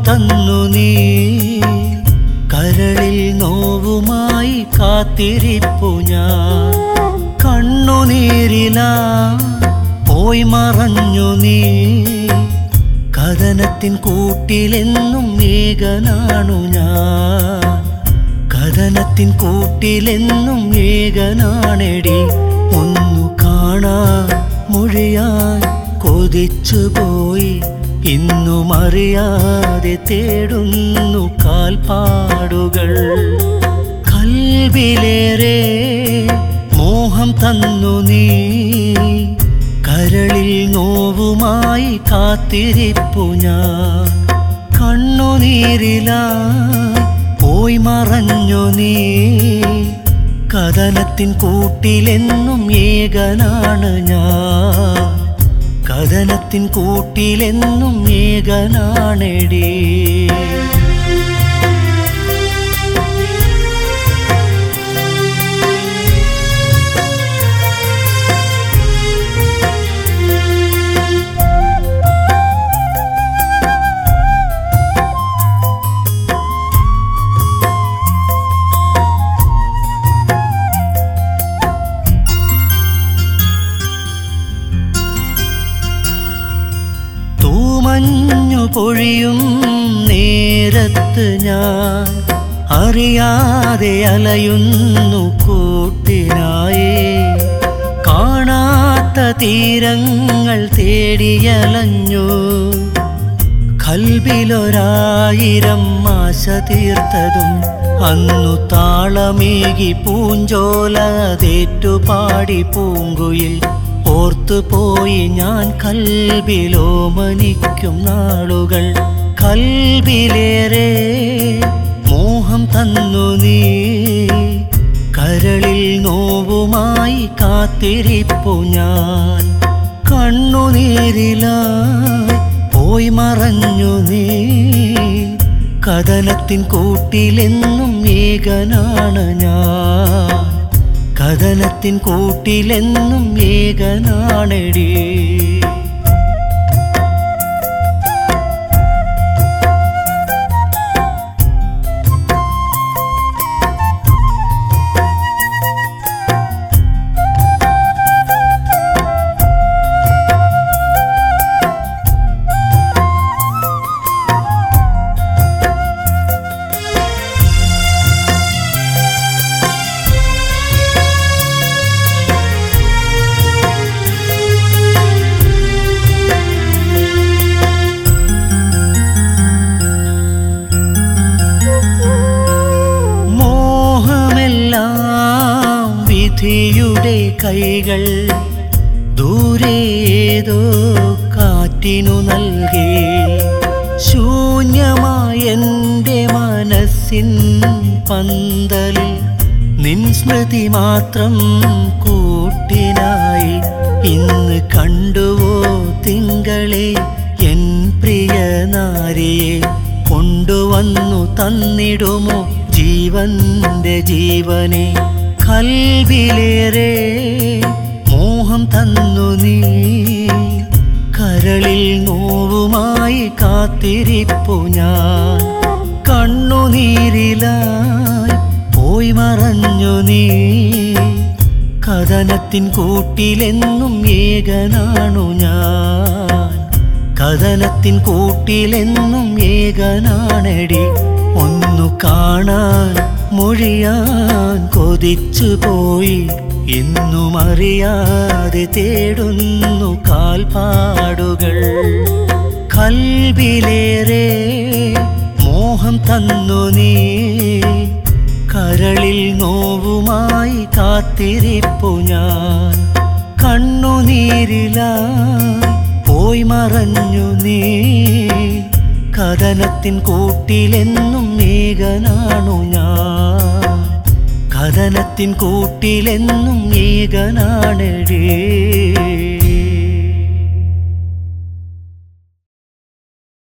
തന്നു നീ കരളിൽ നോവുമായി കാത്തിരിപ്പു ഞാൻ കണ്ണുനീരില പോയി മറഞ്ഞു നീ കഥനത്തിൻ കൂട്ടിലെന്നും ഏകനാണു ഞാൻ കഥനത്തിൻ കൂട്ടിലെന്നും ഏകനാണെടി ഒന്നു കാണാൻ മൊഴിയാൻ കൊതിച്ചുപോയി ഇന്നും അറിയാതെ തേടുന്നു കാൽപ്പാടുകൾ കൽവിലേറെ മോഹം തന്നു നീ കരളിൽ നോവുമായി കാത്തിരിപ്പു ഞാൻ കണ്ണുനീരിലായി പോയി മറഞ്ഞു നീ കഥനത്തിൻ കൂട്ടിലെന്നും ഏകനാണ് ഞാൻ കഥനത്തിൻ കൂട്ടിലെന്നും ഏകനാണെടേ തൂമഞ്ഞു പൊഴിയും നേരത്ത് ഞാൻ അറിയാതെ അലയുന്നു കൂട്ടിനായി കാണാത്ത തീരങ്ങൾ തേടിയലഞ്ഞു കൽബിലൊരായിരം ആശ തീർത്തതും അന്നു താളമേകി പൂഞ്ചോല തേറ്റുപാടി പൂങ്കുയിൽ ഓർത്തുപോയി ഞാൻ കൽബിലോമനിക്കും നാളുകൾ കൽബിലേറെ മോഹം തന്നു നീ കരളിൽ നോവുമായി കാത്തിരിപ്പു ഞാൻ കണ്ണുനീരിലായി പോയി മറഞ്ഞു നീ കഥനത്തിൻ കൂട്ടിലെന്നും ഏകനാണ് ഞാൻ കഥനത്തിൻ കൂട്ടിലെന്നും ഏകനാണെടീ മോഹമെല്ലാം വിധിയുടെ കൈകൾ ദൂരേതോ കാറ്റിനു നൽകി ശൂന്യമായ എൻ്റെ മനസ്സിൻ പന്തലിൽ നിൻ സ്മൃതി മാത്രം കൂട്ടിനായി ഇന്ന് കണ്ടുവോ തിങ്കളെ എൻ പ്രിയ നാരിയെ കൊണ്ടുവന്നു തന്നിടുമോ ജീവന്റെ ജീവനെ കൽവിലേറെ മോഹം തന്നു നീ കരളിൽ നോവുമായി കാത്തിരിപ്പു ഞാൻ കണ്ണുനീരിലായി പോയി മറഞ്ഞു നീ കഥനത്തിൻ കൂട്ടിലെന്നും ഏകനാണു ഞാൻ കഥനത്തിൻ കൂട്ടിലെന്നും ഏകനാണെടി ഒന്നു കാണാൻ മൊഴിയാൻ കൊതിച്ചു പോയി ഇന്നും അറിയാതെ തേടുന്നു കാൽപ്പാടുകൾ കൽബിലേറെ മോഹം തന്നു നീ കരളിൽ നോവുമായി കാത്തിരിപ്പു ഞാൻ കണ്ണുനീരിലായി പോയി മറഞ്ഞു നീ കഥനത്തിൻ കൂട്ടിലെന്നും ഏകനാണു ഞാൻ കഥനത്തിൻ കൂട്ടിലെന്നും ഏകനാണെടേ